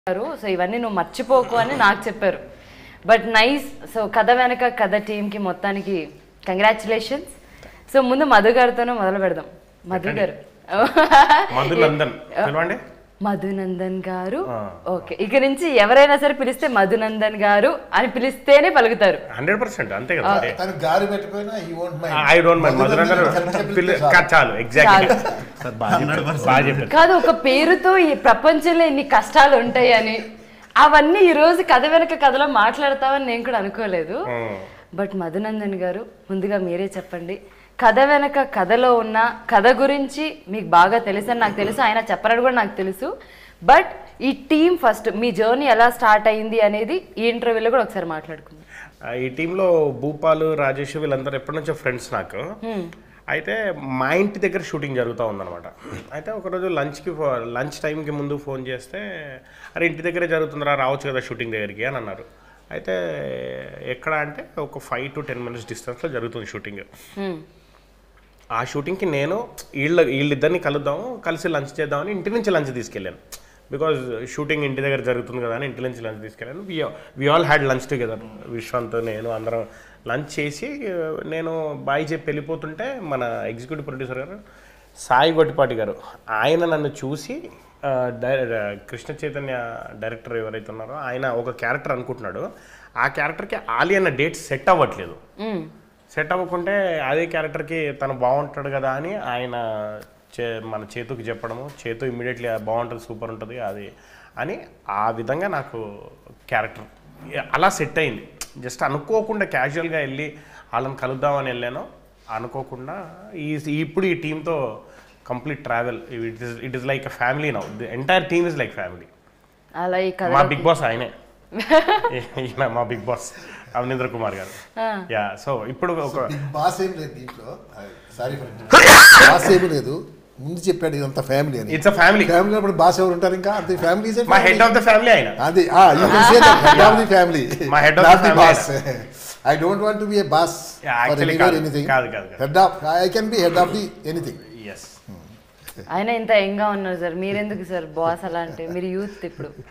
చెప్పారు సో ఇవన్నీ నువ్వు మర్చిపోకు అని నాకు చెప్పారు బట్ నైస్ సో కథ వెనక కథ టీంకి మొత్తానికి కంగ్రాచులేషన్స్ సో ముందు మధు గారితోనే మొదలు పెడదాం మధు గారు మధు నందన్ పిలవండి మధునందన్ గారు ఆ. ఓకే ఇక నుంచి ఎవరైనా సరే పిలిస్తే మధునందన్ గారు అని పిలిస్తేనే పలుకుతారు హండ్రెడ్ పర్సెంట్ అంతే కదా మరి తను గారి పెట్టిపోయినా ఈ వోంట్ ఐ డోంట్ మైండ్ మధురంగన్ చాలు ఎగ్జాక్ట్లీ బాగా చెప్పారు. బాగా చెప్పారు కాదు ఒక పేరుతో ఈ ప్రపంచంలో ఎన్ని కష్టాలు ఉంటాయని అవన్నీ ఈ రోజు కథ వెనక కథలో మాట్లాడతామని నేను కూడా అనుకోలేదు ఉమ్. బట్ మధునందన్ గారు ముందుగా మీరే చెప్పండి కథ వెనక కథలో ఉన్న కథ గురించి మీకు బాగా తెలుసు అని నాకు తెలుసు ఆయన చెప్పరని కూడా నాకు తెలుసు బట్ ఈ టీం ఫస్ట్ మీ జర్నీ ఎలా స్టార్ట్ అయింది అనేది ఈ ఇంటర్వ్యూలో కూడా ఒకసారి మాట్లాడుకుందాం ఆ, ఈ టీంలో భూపాలు రాజేష్ వీళ్ళందరూ ఎప్పటి నుంచో ఫ్రెండ్స్ నాకు అయితే మా ఇంటి దగ్గర షూటింగ్ జరుగుతూ ఉందన్నమాట అయితే ఒకరోజు లంచ్కి లంచ్ టైంకి ముందు ఫోన్ చేస్తే అరే ఇంటి దగ్గరే జరుగుతుందిరా రావచ్చు కదా షూటింగ్ దగ్గరికి అని అన్నారు అయితే ఎక్కడ అంటే ఒక ఫైవ్ టు టెన్ మినిట్స్ డిస్టెన్స్లో జరుగుతుంది షూటింగ్ Hmm. ఆ షూటింగ్కి నేను వీళ్ళ వీళ్ళిద్దరిని కలుద్దాము కలిసి లంచ్ చేద్దామని ఇంటి నుంచి లంచ్ తీసుకెళ్ళాను బికాజ్ షూటింగ్ ఇంటి దగ్గర జరుగుతుంది కదా అని ఇంటి నుంచి లంచ్ తీసుకెళ్ళాను we we all had lunch together Vishwanth నేను అందరం లంచ్ చేసి నేను బాయ్ చెప్పి వెళ్ళిపోతుంటే మన ఎగ్జిక్యూటివ్ ప్రొడ్యూసర్ గారు సాయి గొట్టిపాటి గారు ఆయన నన్ను చూసి ఆ, డై- కృష్ణ చైతన్య డైరెక్టర్ ఎవరైతే ఉన్నారో ఆయన ఒక క్యారెక్టర్ అనుకుంటున్నాడు ఆ క్యారెక్టర్కి ఆలి అన్న డేట్ సెట్ అవ్వట్లేదు Hmm. సెట్ అవ్వకుంటే అదే క్యారెక్టర్కి తను బాగుంటాడు కదా అని ఆయన చే మన చేతుకి చెప్పడము చేతు ఇమ్మీడియట్లీ బాగుంటుంది సూపర్ ఉంటుంది అది అని ఆ విధంగా నాకు క్యారెక్టర్ అలా సెట్ అయింది జస్ట్ అనుకోకుండా క్యాజువల్గా వెళ్ళి వాళ్ళని కలుద్దామని వెళ్ళాను అనుకోకుండా ఈ ఇప్పుడు ఈ టీంతో complete travel it is it is like a family now the entire team is like family అలా ఈ కథ మా బిగ్ బాస్ ఆయనే ఈయన మా బిగ్ బాస్ అవనీంద్ర కుమార్ గారు యా సో ఇప్పుడు ఒక బిగ్ బాస్ ఏం లేదు దీంట్లో సారీ ఫర్ బాస్ ఏమీ లేదు ముందు చెప్పాడు ఇదంతా ఫ్యామిలీ అని ఇట్స్ అ ఫ్యామిలీ ఫ్యామిలీ అప్పుడు బాస్ ఎవరు ఉంటారు ఇంకా అంతే ఫ్యామిలీ మా హెడ్ ఆఫ్ ద ఫ్యామిలీ ఆయన అది ఆ you can say that head of the family My head of not the the family. Boss I don't want to be a boss Yeah, for actually anywhere కాదు. Anything కాదు, కాదు, కాదు. Head of I can be head of the anything ఎస్ ఆయన ఇంత యంగా ఉన్నారు sir మీరెందుకు sir boss అలా అంటే మీరు యూత్ ఇప్పుడు